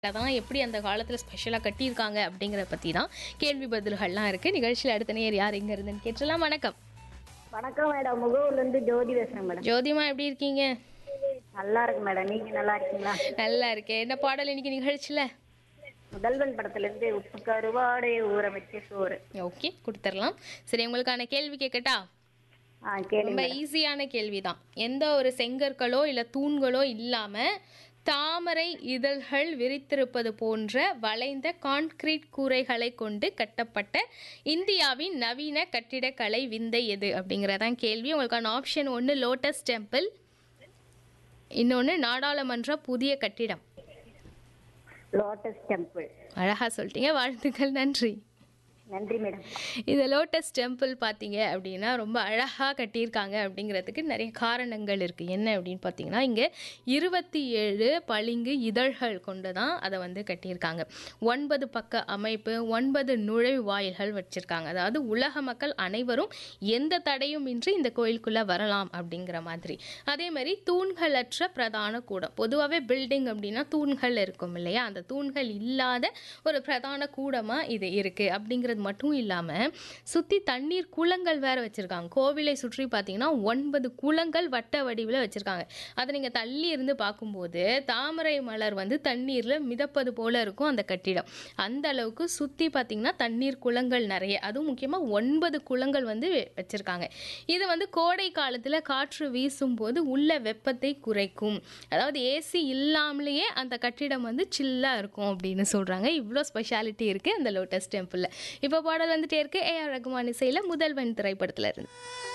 தான் எப்படி அந்த காலத்தில் ஸ்பெஷலாக கட்டியிருக்காங்க அப்படிங்கிற பற்றி தான் கேள்வி பதில்கள்லாம் இருக்குது நிகழ்ச்சியில் அடுத்த நேர் யார் எங்கே இருந்துன்னு கேட்டலாம் வணக்கம் வணக்கம் மேடம் முகூர்லேருந்து ஜோதி பேசுகிறேன் மேடம் ஜோதிமா எப்படி இருக்கீங்க நல்லா இருக்கு மேடம் நீங்கள் நல்லா இருக்கீங்களா நல்லா இருக்கேன் என்ன பாடல் இன்னைக்கு நிகழ்ச்சியில் முதல்வன் படத்துலேருந்து உப்பு கருவாடை ஊற வச்ச சோறு ஓகே கொடுத்துடலாம் சரி உங்களுக்கான கேள்வி கேட்கட்டா ஆ கேளுங்க ரொம்ப ஈஸியான கேள்வி தான் எந்த ஒரு செங்கற்களோ இல்லை தூண்களோ இல்லாமல் தாமரை இதழ்கள் விரித்திருப்பது போன்ற வளைந்த கான்கிரீட் கூரைகளை கொண்டு கட்டப்பட்ட இந்தியாவின் நவீன கட்டிடக்கலை விந்தை எது அப்படிங்கிறதான் கேள்வி உங்களுக்கான ஆப்ஷன் ஒன்று லோட்டஸ் டெம்பிள் இன்னொன்று நாடாளுமன்ற புதிய கட்டிடம் லோட்டஸ் டெம்பிள் அழகாக சொல்லிட்டீங்க வாழ்த்துக்கள் நன்றி நன்றி மேடம் இந்த லோட்டஸ் டெம்பிள் பார்த்தீங்க அப்படின்னா ரொம்ப அழகாக கட்டியிருக்காங்க அப்படிங்கிறதுக்கு நிறைய காரணங்கள் இருக்குது என்ன அப்படின்னு பார்த்தீங்கன்னா இங்கே இருபத்தி ஏழு பளிங்கு இதழ்கள் கொண்டு தான் அதை வந்து கட்டியிருக்காங்க ஒன்பது பக்க அமைப்பு ஒன்பது நுழைவு வாயில்கள் வச்சுருக்காங்க அதாவது உலக மக்கள் அனைவரும் எந்த தடையும் இன்றி இந்த கோயிலுக்குள்ளே வரலாம் அப்படிங்கிற மாதிரி அதே மாதிரி தூண்களற்ற பிரதான கூடம் பொதுவாகவே பில்டிங் அப்படின்னா தூண்கள் இருக்கும் இல்லையா அந்த தூண்கள் இல்லாத ஒரு பிரதான கூடமாக இது இருக்குது அப்படிங்கிறது மட்டும் இல்லாமல் சுற்றி தண்ணீர் குளங்கள் வேற வச்சுருக்காங்க கோவிலை சுற்றி பார்த்தீங்கன்னா ஒன்பது குளங்கள் வட்ட வடிவில் வச்சுருக்காங்க அதை நீங்கள் தள்ளி இருந்து பார்க்கும்போது தாமரை மலர் வந்து தண்ணீரில் மிதப்பது போல இருக்கும் அந்த கட்டிடம் அந்த அளவுக்கு சுற்றி பார்த்தீங்கன்னா தண்ணீர் குளங்கள் நிறைய அதுவும் முக்கியமாக ஒன்பது குளங்கள் வந்து வச்சுருக்காங்க இது வந்து கோடை காலத்தில் காற்று வீசும்போது உள்ள வெப்பத்தை குறைக்கும் அதாவது ஏசி இல்லாமலேயே அந்த கட்டிடம் வந்து சில்லாக இருக்கும் அப்படின்னு சொல்கிறாங்க இவ்வளோ ஸ்பெஷாலிட்டி இருக்குது அந்த லோட்டஸ் டெம்பிளில் இப்போ பாடல் வந்துட்டே இருக்கு ஏஆர் ரகுமான் இசையில் முதல்வன் திரைப்படத்தில் இருந்து